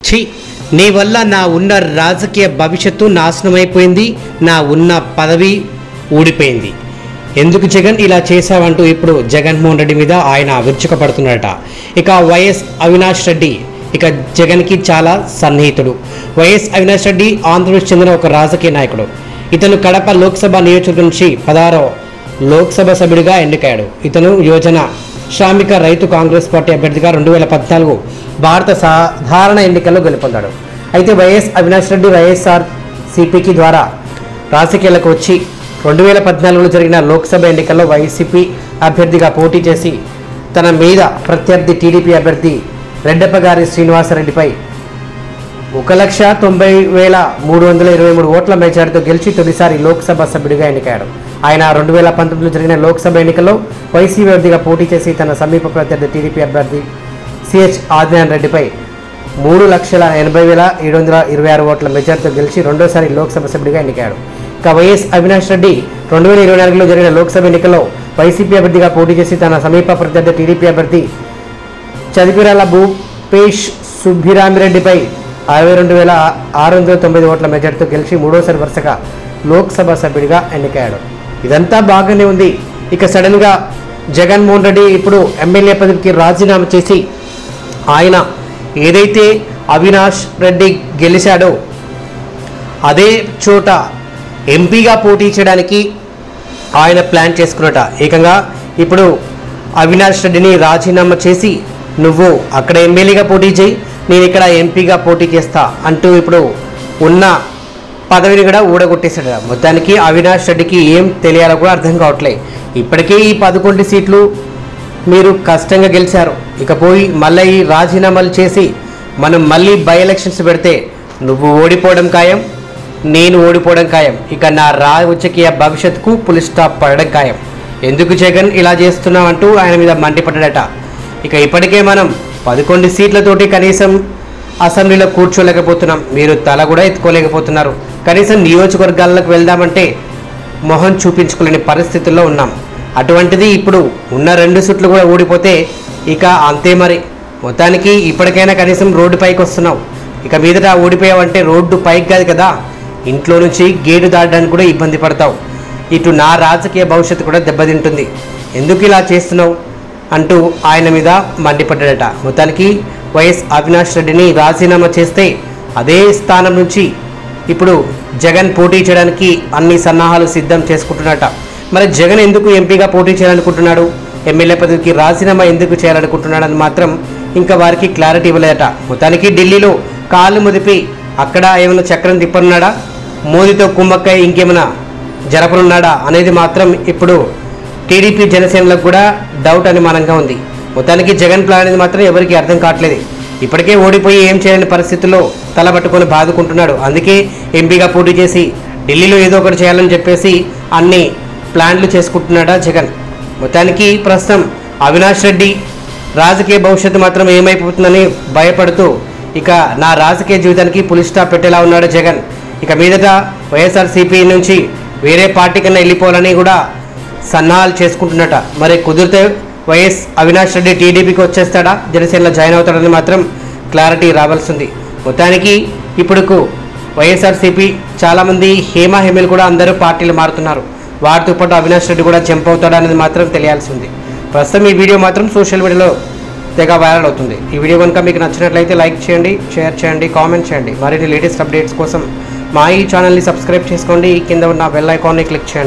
ఛీ నీ వల్ల నా ఉన్న రాజకీయ భవిష్యత్తు నాశనమైపోయింది నా ఉన్న పదవి ఊడిపోయింది ఎందుకు జగన్ ఇలా చేశావంటూ ఇప్పుడు జగన్మోహన్ రెడ్డి మీద ఆయన విరుచుకపడుతున్నాడట ఇక వైఎస్ అవినాష్ రెడ్డి ఇక జగన్కి చాలా సన్నిహితుడు వైఎస్ అవినాష్ రెడ్డి ఆంధ్రప్రదేశ్ చెందిన ఒక రాజకీయ నాయకుడు ఇతను కడప లోక్సభ నియోజకవర్గం నుంచి పదహారో లోక్సభ సభ్యుడిగా ఎన్నికయ్యాడు ఇతను యోజన శ్రామిక రైతు కాంగ్రెస్ పార్టీ అభ్యర్థిగా రెండు వేల పద్నాలుగు భారత సాధారణ ఎన్నికల్లో గెలుపొందాడు అయితే వైఎస్ అవినాష్ రెడ్డి వైఎస్ఆర్ సిపికి ద్వారా రాజకీయాలకు వచ్చి రెండు వేల పద్నాలుగులో జరిగిన లోక్సభ ఎన్నికల్లో వైసీపీ అభ్యర్థిగా పోటీ చేసి తన మీద ప్రత్యర్థి టీడీపీ అభ్యర్థి రెడ్డప్పగారి శ్రీనివాసరెడ్డిపై ఒక లక్ష తొంభై వేల మూడు వందల ఇరవై మూడు ఓట్ల మెజార్టీతో గెలిచి తొలిసారి లోక్సభ సభ్యుడిగా ఎన్నికయ్యాడు ఆయన రెండు వేల పంతొమ్మిదిలో జరిగిన లోక్సభ ఎన్నికల్లో వైసీపీ అభ్యర్థిగా పోటీ చేసి తన సమీప ప్రత్యర్థి టీడీపీ అభ్యర్థి సిహెచ్ ఆదినారాయణ రెడ్డిపై మూడు లక్షల ఎనభై వేల ఏడు వందల ఇరవై ఆరు ఓట్ల మెజార్టీతో గెలిచి రెండోసారి లోక్సభ సభ్యుడిగా ఎన్నికయ్యాడు ఇక వైఎస్ అవినాష్ రెడ్డి రెండు వేల ఇరవై నాలుగులో జరిగిన లోక్సభ ఎన్నికల్లో వైసీపీ అభ్యర్థిగా పోటీ చేసి తన సమీప ప్రత్యర్థి టీడీపీ అభ్యర్థి చదిపిరాల భూపేష్ సుబ్బిరామిరెడ్డిపై అరవై రెండు వేల ఆరు వందల తొమ్మిది ఓట్ల మెజార్టీతో గెలిచి మూడోసారి వరుసగా లోక్సభ సభ్యుడిగా ఎన్నికయ్యాడు ఇదంతా బాగానే ఉంది ఇక సడన్గా జగన్మోహన్ రెడ్డి ఇప్పుడు ఎమ్మెల్యే పదవికి రాజీనామా చేసి ఆయన ఏదైతే అవినాష్ రెడ్డి గెలిచాడో అదే చోట ఎంపీగా పోటీ చేయడానికి ఆయన ప్లాన్ చేసుకున్నట ఏకంగా ఇప్పుడు అవినాష్ రెడ్డిని రాజీనామా చేసి నువ్వు అక్కడ ఎమ్మెల్యేగా పోటీ చేయి నేను ఇక్కడ ఎంపీగా పోటీ చేస్తా అంటూ ఇప్పుడు ఉన్న పదవిని కూడా ఊడగొట్టేశాడు మొత్తానికి అవినాష్ రెడ్డికి ఏం తెలియాలో కూడా అర్థం కావట్లే ఇప్పటికే ఈ పదకొండు సీట్లు మీరు కష్టంగా గెలిచారు ఇక పోయి మళ్ళీ ఈ రాజీనామాలు చేసి మనం మళ్ళీ బై ఎలక్షన్స్ పెడితే నువ్వు ఓడిపోవడం ఖాయం నేను ఓడిపోవడం ఖాయం ఇక నా రాజకీయ భవిష్యత్తుకు పులి స్టాప్ పడడం ఖాయం ఎందుకు జగన్ ఇలా చేస్తున్నావు అంటూ ఆయన మీద మండిపడ్డాడట ఇక ఇప్పటికే మనం పదకొండు సీట్లతోటి కనీసం అసెంబ్లీలో కూర్చోలేకపోతున్నాం మీరు తల కూడా ఎత్తుకోలేకపోతున్నారు కనీసం నియోజకవర్గాలకు వెళ్దామంటే మొహం చూపించుకోలేని పరిస్థితుల్లో ఉన్నాం అటువంటిది ఇప్పుడు ఉన్న రెండు సుట్లు కూడా ఊడిపోతే ఇక అంతే మరి మొత్తానికి ఇప్పటికైనా కనీసం రోడ్డు పైకి వస్తున్నావు ఇక మీదట ఓడిపోయావంటే రోడ్డు పైకి కాదు కదా ఇంట్లో నుంచి గేటు దాటడానికి కూడా ఇబ్బంది పడతావు ఇటు నా రాజకీయ భవిష్యత్తు కూడా దెబ్బతింటుంది ఎందుకు ఇలా చేస్తున్నావు అంటూ ఆయన మీద మండిపడ్డాడట మొత్తానికి వైఎస్ అవినాష్ రెడ్డిని రాజీనామా చేస్తే అదే స్థానం నుంచి ఇప్పుడు జగన్ పోటీ చేయడానికి అన్ని సన్నాహాలు సిద్ధం చేసుకుంటున్నట మరి జగన్ ఎందుకు ఎంపీగా పోటీ చేయాలనుకుంటున్నాడు ఎమ్మెల్యే పదవికి రాజీనామా ఎందుకు చేయాలనుకుంటున్నాడు అని మాత్రం ఇంకా వారికి క్లారిటీ ఇవ్వలేదట మొత్తానికి ఢిల్లీలో కాళ్ళు ముదిపి అక్కడ ఏమైనా చక్రం తిప్పనున్నాడా మోదీతో కుమ్మక్కై ఇంకేమైనా జరపనున్నాడా అనేది మాత్రం ఇప్పుడు టీడీపీ జనసేనలకు కూడా డౌట్ అనుమానంగా ఉంది మొత్తానికి జగన్ ప్లాన్ అనేది మాత్రం ఎవరికి అర్థం కావట్లేదు ఇప్పటికే ఓడిపోయి ఏం చేయలేని పరిస్థితుల్లో తలబట్టుకొని బాదుకుంటున్నాడు అందుకే ఎంపీగా పోటీ చేసి ఢిల్లీలో ఏదో ఒకటి చేయాలని చెప్పేసి అన్ని ప్లాన్లు చేసుకుంటున్నాడా జగన్ మొత్తానికి ప్రస్తుతం అవినాష్ రెడ్డి రాజకీయ భవిష్యత్తు మాత్రం ఏమైపోతుందని భయపడుతూ ఇక నా రాజకీయ జీవితానికి పులి స్టాప్ పెట్టేలా ఉన్నాడు జగన్ ఇక మీదట వైఎస్ఆర్సీపీ నుంచి వేరే పార్టీ కన్నా వెళ్ళిపోవాలని కూడా సన్నాహాలు చేసుకుంటున్నట మరి కుదిరితే వైఎస్ అవినాష్ రెడ్డి టీడీపీకి వచ్చేస్తాడా జనసేనలో జాయిన్ అవుతాడని మాత్రం క్లారిటీ రావాల్సింది మొత్తానికి ఇప్పుడుకు వైఎస్ఆర్సీపీ చాలామంది హేమా హేమలు కూడా అందరూ పార్టీలు మారుతున్నారు వారితో పాటు అవినాష్ రెడ్డి కూడా జంప్ అవుతాడా అనేది మాత్రం తెలియాల్సి ఉంది ప్రస్తుతం ఈ వీడియో మాత్రం సోషల్ మీడియాలో తెగ వైరల్ అవుతుంది ఈ వీడియో కనుక మీకు నచ్చినట్లయితే లైక్ చేయండి షేర్ చేయండి కామెంట్ చేయండి మరిన్ని లేటెస్ట్ అప్డేట్స్ కోసం మా ఈ ఛానల్ని సబ్స్క్రైబ్ చేసుకోండి కింద ఉన్న బెల్ ఐకాన్ని క్లిక్ చేయండి